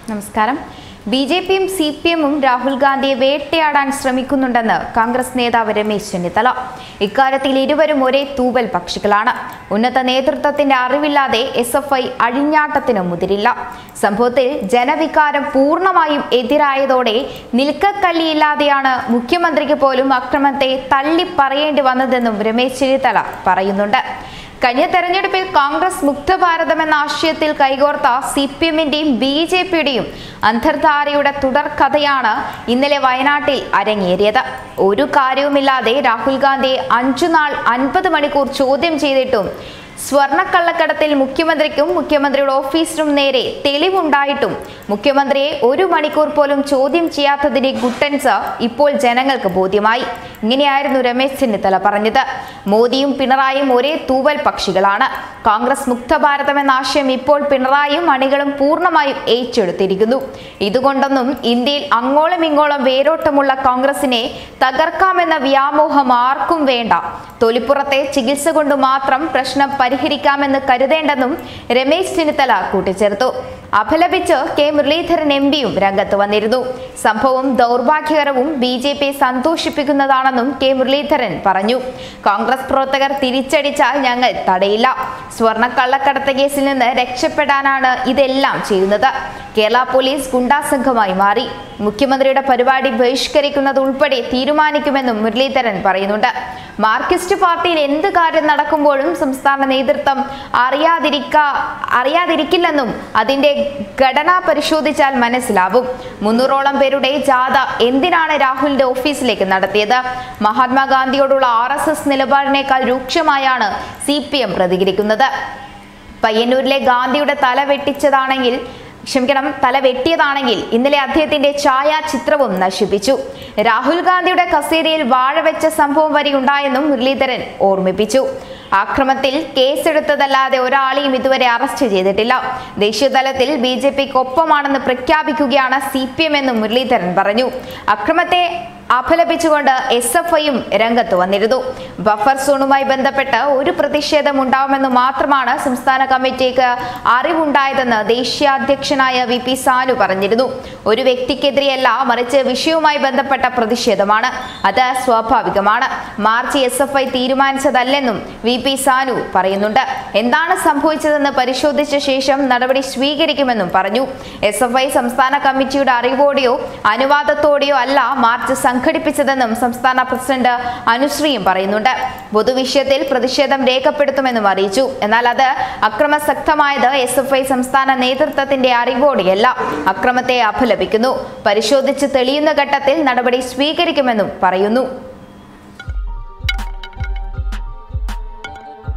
നമസ്കാരം ബി ജെ പിയും സി പി എമ്മും രാഹുൽ ഗാന്ധിയെ വേട്ടയാടാൻ ശ്രമിക്കുന്നുണ്ടെന്ന് കോൺഗ്രസ് നേതാവ് രമേശ് ചെന്നിത്തല ഇക്കാര്യത്തിൽ ഇരുവരും ഒരേ തൂവൽ പക്ഷികളാണ് ഉന്നത നേതൃത്വത്തിന്റെ അറിവില്ലാതെ എസ് എഫ് ഐ അഴിഞ്ഞാട്ടത്തിന് മുതിരില്ല സംഭവത്തിൽ ജനവികാരം പൂർണ്ണമായും എതിരായതോടെ നിൽക്കക്കള്ളിയില്ലാതെയാണ് മുഖ്യമന്ത്രിക്ക് പോലും അക്രമത്തെ തള്ളി പറയേണ്ടി വന്നതെന്നും രമേശ് ചെന്നിത്തല പറയുന്നുണ്ട് കഴിഞ്ഞ തെരഞ്ഞെടുപ്പിൽ കോൺഗ്രസ് മുക്ത ഭാരതം എന്ന ആശയത്തിൽ കൈകോർത്ത സി പി എമ്മിന്റെയും ബി ജെ പിയുടെയും അന്തർധാരയുടെ തുടർക്കഥയാണ് ഇന്നലെ വയനാട്ടിൽ അരങ്ങേറിയത് ഒരു കാര്യവുമില്ലാതെ രാഹുൽ ഗാന്ധിയെ അഞ്ചു നാൾ അൻപത് മണിക്കൂർ ചോദ്യം ചെയ്തിട്ടും സ്വർണ്ണക്കള്ളക്കടത്തിൽ മുഖ്യമന്ത്രിക്കും മുഖ്യമന്ത്രിയുടെ ഓഫീസിനും നേരെ തെളിവുണ്ടായിട്ടും മുഖ്യമന്ത്രിയെ ഒരു മണിക്കൂർ പോലും ചോദ്യം ചെയ്യാത്തതിന്റെ ഗുട്ടൻസ് ഇപ്പോൾ ജനങ്ങൾക്ക് ബോധ്യമായി ഇങ്ങനെയായിരുന്നു രമേശ് ചെന്നിത്തല പറഞ്ഞത് മോദിയും പിണറായിയും ഒരേ തൂവൽ പക്ഷികളാണ് കോൺഗ്രസ് മുക്ത ഭാരതം എന്ന ആശയം ഇപ്പോൾ പിണറായിയും അണികളും പൂർണ്ണമായും ഏറ്റെടുത്തിരിക്കുന്നു ഇതുകൊണ്ടൊന്നും ഇന്ത്യയിൽ അങ്ങോളം ഇങ്ങോളം വേരോട്ടമുള്ള കോൺഗ്രസിനെ തകർക്കാമെന്ന വ്യാമോഹം ആർക്കും വേണ്ട തൊലിപ്പുറത്തെ ചികിത്സ കൊണ്ട് മാത്രം പ്രശ്നം പരിഹരിക്കാമെന്ന് കരുതേണ്ടെന്നും രമേശ് ചെന്നിത്തല കൂട്ടിച്ചേർത്തു അപലപിച്ച് കെ മുരളീധരൻ എം പിയും രംഗത്ത് വന്നിരുന്നു സംഭവം ദൗർഭാഗ്യകരവും ബി ജെ പി സന്തോഷിപ്പിക്കുന്നതാണെന്നും കെ മുരളീധരൻ പറഞ്ഞു കോൺഗ്രസ് പ്രവർത്തകർ തിരിച്ചടിച്ചാൽ ഞങ്ങൾ തടയില്ല സ്വർണ്ണ കള്ളക്കടത്ത് കേസിൽ നിന്ന് രക്ഷപ്പെടാനാണ് ഇതെല്ലാം ചെയ്യുന്നത് കേരള പോലീസ് ഗുണ്ടാസംഘമായി മാറി മുഖ്യമന്ത്രിയുടെ പരിപാടി ബഹിഷ്കരിക്കുന്നത് ഉൾപ്പെടെ തീരുമാനിക്കുമെന്നും മുരളീധരൻ പറയുന്നുണ്ട് മാർക്സിസ്റ്റ് പാർട്ടിയിൽ എന്ത് കാര്യം നടക്കുമ്പോഴും സംസ്ഥാന നേതൃത്വം അറിയാതിരിക്ക അറിയാതിരിക്കില്ലെന്നും അതിന്റെ ഘടന പരിശോധിച്ചാൽ മനസ്സിലാവും മുന്നൂറോളം പേരുടെ ജാഥ എന്തിനാണ് രാഹുലിന്റെ ഓഫീസിലേക്ക് നടത്തിയത് മഹാത്മാഗാന്ധിയോടുള്ള ആർ എസ് എസ് നിലപാടിനേക്കാൾ രൂക്ഷമായാണ് സി പി എം പ്രതികരിക്കുന്നത് പയ്യന്നൂരിലെ ഗാന്ധിയുടെ തല വെട്ടിച്ചതാണെങ്കിൽ ക്ഷമിക്കണം തല വെട്ടിയതാണെങ്കിൽ ഇന്നലെ അദ്ദേഹത്തിന്റെ ഛായാചിത്രവും നശിപ്പിച്ചു രാഹുൽ ഗാന്ധിയുടെ കസേരയിൽ വാഴ വെച്ച സംഭവം വരെ ഉണ്ടായെന്നും മുരളീധരൻ ഓർമ്മിപ്പിച്ചു ആക്രമത്തിൽ കേസെടുത്തതല്ലാതെ ഒരാളെയും ഇതുവരെ അറസ്റ്റ് ചെയ്തിട്ടില്ല ദേശീയതലത്തിൽ ബി ജെ പിക്ക് ഒപ്പമാണെന്ന് പ്രഖ്യാപിക്കുകയാണ് സി പി എം എന്നും മുരളീധരൻ പറഞ്ഞു അക്രമത്തെ അപലപിച്ചുകൊണ്ട് എസ് എഫ് ഐയും രംഗത്ത് വന്നിരുന്നു ബഫർ സോണുമായി ബന്ധപ്പെട്ട് ഒരു പ്രതിഷേധം ഉണ്ടാവുമെന്ന് മാത്രമാണ് സംസ്ഥാന കമ്മിറ്റിക്ക് അറിവുണ്ടായതെന്ന് ദേശീയ അധ്യക്ഷനായ വി പി സാനു പറഞ്ഞിരുന്നു ഒരു വ്യക്തിക്കെതിരെയല്ല മറിച്ച് വിഷയവുമായി ബന്ധപ്പെട്ട പ്രതിഷേധമാണ് അത് സ്വാഭാവികമാണ് മാർച്ച് എസ് എഫ് ഐ തീരുമാനിച്ചതല്ലെന്നും വി പി സാനു പറയുന്നുണ്ട് എന്താണ് സംഭവിച്ചതെന്ന് പരിശോധിച്ച ശേഷം നടപടി സ്വീകരിക്കുമെന്നും പറഞ്ഞു എസ് എഫ് ഐ സംസ്ഥാന കമ്മിറ്റിയുടെ അറിവോടെയോ അനുവാദത്തോടെയോ അല്ല മാർച്ച് സംഘടിപ്പിച്ചതെന്നും സംസ്ഥാന പ്രസിഡന്റ് അനുശ്രീയും പറയുന്നുണ്ട് പൊതുവിഷയത്തിൽ പ്രതിഷേധം രേഖപ്പെടുത്തുമെന്നും അറിയിച്ചു എന്നാൽ അത് അക്രമസക്തമായത് എസ് എഫ് ഐ സംസ്ഥാന നേതൃത്വത്തിന്റെ അറിവോടെയല്ല അക്രമത്തെ അപലപിക്കുന്നു പരിശോധിച്ച് തെളിയുന്ന ഘട്ടത്തിൽ നടപടി സ്വീകരിക്കുമെന്നും പറയുന്നു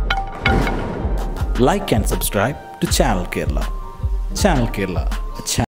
like and subscribe to Channel Kerala. Channel Kerala, a channel